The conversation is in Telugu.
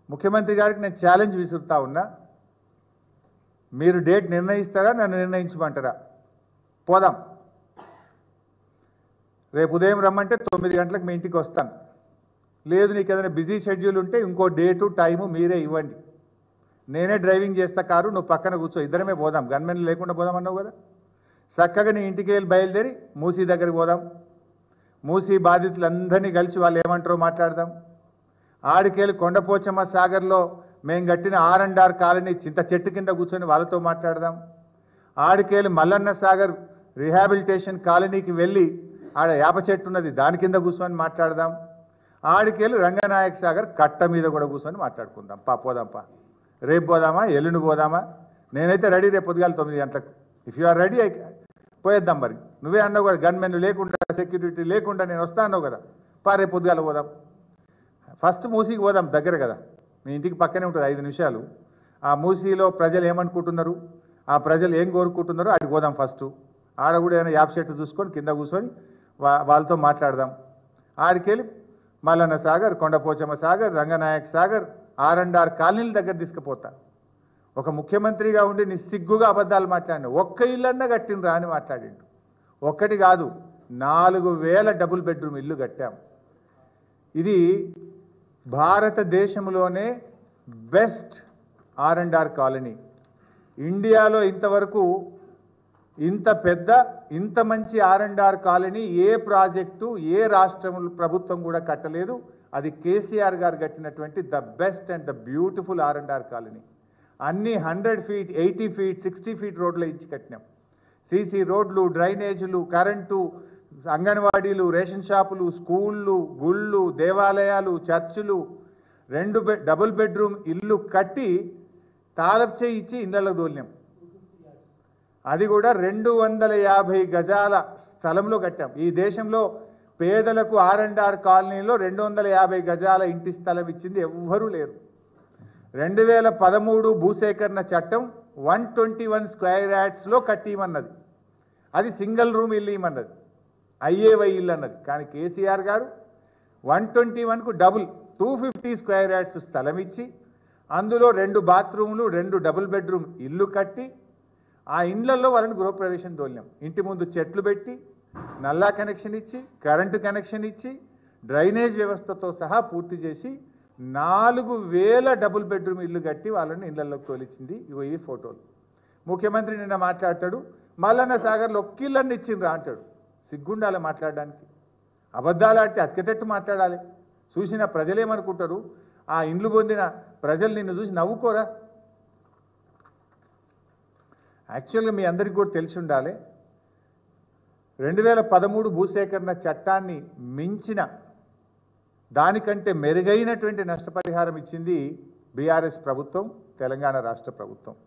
ముఖ్యమంత్రి గారికి నేను ఛాలెంజ్ విసురుతా ఉన్నా మీరు డేట్ నిర్ణయిస్తారా నన్ను నిర్ణయించమంటారా పోదాం రేపు ఉదయం రమ్మంటే తొమ్మిది గంటలకు మీ ఇంటికి వస్తాను లేదు నీకు ఏదైనా బిజీ షెడ్యూల్ ఉంటే ఇంకో డేటు టైము మీరే ఇవ్వండి నేనే డ్రైవింగ్ చేస్తా కారు నువ్వు పక్కన కూర్చో ఇద్దరమే పోదాం గన్మెన్ లేకుండా పోదాం అన్నావు కదా చక్కగా నీ ఇంటికి వెళ్ళి బయలుదేరి మూసీ దగ్గరికి పోదాం మూసీ బాధితులందరినీ కలిసి వాళ్ళు ఏమంటారో మాట్లాడదాం ఆడికెళ్ళి కొండపోచమ్మ సాగర్లో మేము కట్టిన ఆర్ అండ్ ఆర్ కాలనీ చింత చెట్టు కింద కూర్చొని వాళ్ళతో మాట్లాడదాం ఆడికెళ్ళి మల్లన్న సాగర్ రిహాబిలిటేషన్ కాలనీకి వెళ్ళి ఆడ యాప చెట్టు ఉన్నది దాని కింద కూర్చొని మాట్లాడదాం ఆడికెళ్ళి రంగనాయక సాగర్ కట్ట మీద కూడా కూర్చొని మాట్లాడుకుందాం పా పోదాం పా రేపు పోదామా ఎల్లుండి పోదామా నేనైతే రెడీ రేపు పొద్దుగాల తొమ్మిది గంటలకు ఇఫ్ యు ఆర్ రెడీ పోయేద్దాం మరి నువ్వే అన్నావు కదా గన్మెన్ లేకుండా సెక్యూరిటీ లేకుండా నేను వస్తా అన్నావు కదా పా రేపు పొద్దుగాల పోదాం ఫస్ట్ మూసీకి పోదాం దగ్గర కదా మీ ఇంటికి పక్కనే ఉంటుంది ఐదు నిమిషాలు ఆ మూసీలో ప్రజలు ఏమనుకుంటున్నారు ఆ ప్రజలు ఏం కోరుకుంటున్నారో అటు పోదాం ఫస్ట్ ఆడ కూడా ఏదైనా యాప్ సెట్ చూసుకొని కింద కూర్చొని వా వాళ్ళతో మాట్లాడదాం ఆడికెళ్ళి Mallanna Sagar Kondapochamma Sagar Ranganayak Sagar R and R కాలనీల దగ్గర తీసుకుపోతా ఒక ముఖ్యమంత్రిగా ఉండి నిస్సిగ్గుగా అబద్ధాలు మాట్లాడిన ఒక్క ఇల్లన్నా కట్టినరా అని మాట్లాడిండు ఒక్కటి కాదు నాలుగు వేల డబుల్ బెడ్రూమ్ ఇల్లు కట్టాం ఇది భారతదేశంలోనే best R and R colony ఇండియాలో ఇంతవరకు ఇంత పెద్ద ఇంత మంచి ఆర్ అండ్ ఆర్ కాలనీ ఏ ప్రాజెక్టు ఏ రాష్ట్రం ప్రభుత్వం కూడా కట్టలేదు అది కేసీఆర్ గారు కట్టినటువంటి the best and the beautiful R and R colony అన్ని hundred feet eighty feet sixty feet రోడ్లు ఇచ్చి కట్టినాం సీసీ రోడ్లు డ్రైనేజీలు కరెంటు అంగన్వాడీలు రేషన్ షాపులు స్కూళ్ళు గుళ్ళు దేవాలయాలు చర్చిలు రెండు బెడ్ డబుల్ బెడ్రూమ్ ఇల్లు కట్టి తాళపు చేయి ఇచ్చి ఇళ్ళకు దోలినాం అది కూడా రెండు వందల యాభై గజాల స్థలంలో కట్టాం ఈ దేశంలో పేదలకు ఆర్ అండ్ ఆర్ కాలనీలో రెండు వందల యాభై గజాల ఇంటి స్థలం ఇచ్చింది ఎవ్వరూ లేరు రెండు వేల పదమూడు భూసేకరణ చట్టం వన్ ట్వంటీ వన్ స్క్వేర్ యాడ్స్లో కట్టిమన్నది అది సింగిల్ రూమ్ ఇల్లు ఇమ్మన్నది ఐఏవై ఇల్లు అన్నది కానీ కేసీఆర్ గారు వన్ ట్వంటీ వన్కు double two fifty square yards స్థలం ఇచ్చి అందులో రెండు బాత్రూములు రెండు డబుల్ బెడ్రూమ్ ఇల్లు కట్టి ఆ ఇండ్లలో వాళ్ళని గృహప్రవేశం తోలినాం ఇంటి ముందు చెట్లు పెట్టి నల్లా కనెక్షన్ ఇచ్చి కరెంటు కనెక్షన్ ఇచ్చి డ్రైనేజ్ వ్యవస్థతో సహా పూర్తి చేసి నాలుగు వేల డబుల్ బెడ్రూమ్ ఇల్లు కట్టి వాళ్ళని ఇళ్లలోకి తోలిచ్చింది ఇగో ఈ ఫోటోలు ముఖ్యమంత్రి నిన్న మాట్లాడతాడు మల్లన్న సాగర్లో ఒక్కిళ్ళని ఇచ్చిండ్రా అంటాడు సిగ్గుండాలి మాట్లాడడానికి అబద్ధాలు ఆడితే అతికెటట్టు మాట్లాడాలి చూసిన ప్రజలేమనుకుంటారు ఆ ఇండ్లు పొందిన ప్రజలు నిన్ను చూసి నవ్వుకోరా యాక్చువల్గా మీ అందరికీ కూడా తెలిసి ఉండాలి రెండు వేల పదమూడు భూసేకరణ చట్టాన్ని మించిన దానికంటే మెరుగైనటువంటి నష్టపరిహారం ఇచ్చింది బీఆర్ఎస్ ప్రభుత్వం తెలంగాణ రాష్ట్ర ప్రభుత్వం